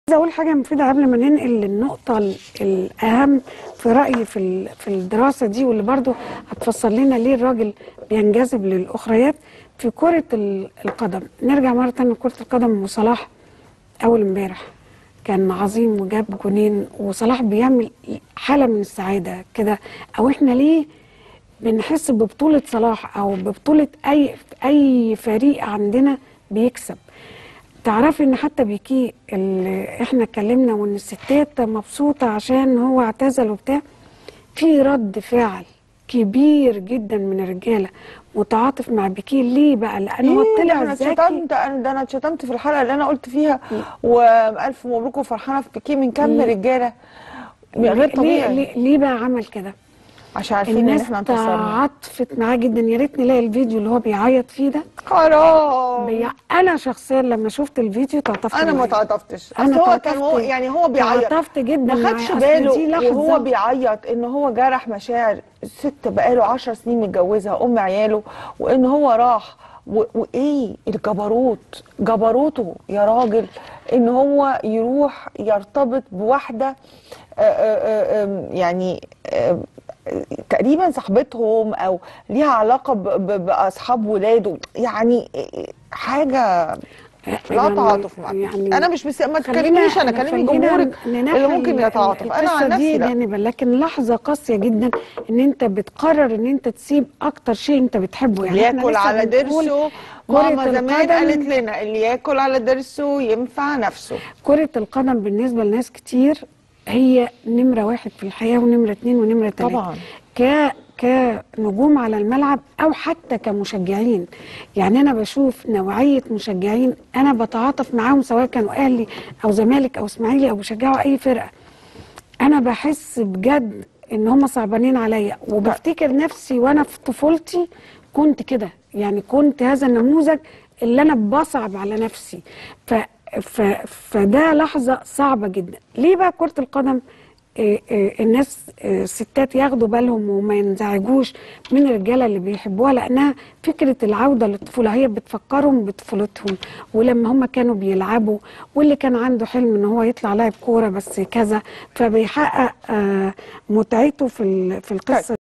عايزه اقول حاجه مفيده قبل ما ننقل للنقطه ال- الاهم في رايي في ال- في الدراسه دي واللي برضو هتفسر لنا ليه الراجل بينجذب للاخريات في كره ال- القدم نرجع مره تانية لكره القدم وصلاح اول امبارح كان عظيم وجاب جونين وصلاح بيعمل حاله من السعاده كده او احنا ليه بنحس ببطوله صلاح او ببطوله اي اي فريق عندنا بيكسب تعرفي ان حتى بيكي اللي احنا اتكلمنا وان الستات مبسوطه عشان هو اعتزل وبتاع في رد فعل كبير جدا من الرجاله متعاطف مع بيكي ليه بقى لان هو إيه، طلع انا ذكي اتشتمت انا ده انا اتشتمت في الحلقه اللي انا قلت فيها والف مبروك وفرحانه في بيكيه من كم رجاله غير ليه, طبيعي ليه, ليه بقى عمل كده عشان عارفين ان الناس احنا انتصرنا تعاطفت معاه جدا يا ريت نلاقي الفيديو اللي هو بيعيط فيه ده حرام بي... انا شخصيا لما شفت الفيديو تعاطفت انا ما معاه. تعاطفتش أنا اصل هو كان تعاطفت- هو يعني هو بيعيط تعاطفت جدا ما معاه. خدش أصل باله دي لحظة. وهو بيعيط ان هو جرح مشاعر ست بقاله عشر سنين متجوزها ام عياله وان هو راح و- وايه الجبروت جبروته يا راجل ان هو يروح يرتبط بواحده آه، آه، آه، يعني آه، تقريبا صاحبتهم او ليها علاقه ب- ب- باصحاب ولاده يعني حاجه لا يعني- تعاطف معاك يعني انا مش بس ما خلينا- تكلمنيش انا كلمي خلينا جمهورك ننحي اللي ممكن ال- يتعاطف انا القصة عن نفسي دي لا جانبا لكن لحظه قاسيه جدا ان انت بتقرر ان انت تسيب اكتر شيء انت بتحبه اللي إحنا ياكل لسه على بنقول ضرسه كرة ماما زمان القدم- قالت لنا اللي ياكل على ضرسه ينفع نفسه كرة القدم بالنسبة لناس كتير هي نمرة واحد في الحياة ونمرة اتنين ونمرة تلاتة طبعاً. ك كنجوم على الملعب أو حتى كمشجعين يعني أنا بشوف نوعية مشجعين أنا بتعاطف معاهم سواء كانوا أهلي أو زمالك أو إسماعيلي أو بيشجعوا أي فرقة أنا بحس بجد إن هم صعبانين عليا وبفتكر نفسي وأنا في طفولتي كنت كده يعني كنت هذا النموذج اللي أنا بصعب على نفسي ف ف فده لحظة صعبة جدا ليه بقى كرة القدم آه، آه، الناس آه، الستات ياخدوا بالهم وما ينزعجوش من الرجاله اللي بيحبوها لانها فكره العوده للطفوله هي بتفكرهم بطفولتهم ولما هم كانوا بيلعبوا واللي كان عنده حلم ان هو يطلع لاعب كوره بس كذا فبيحقق آه، متعته في ال- في القصه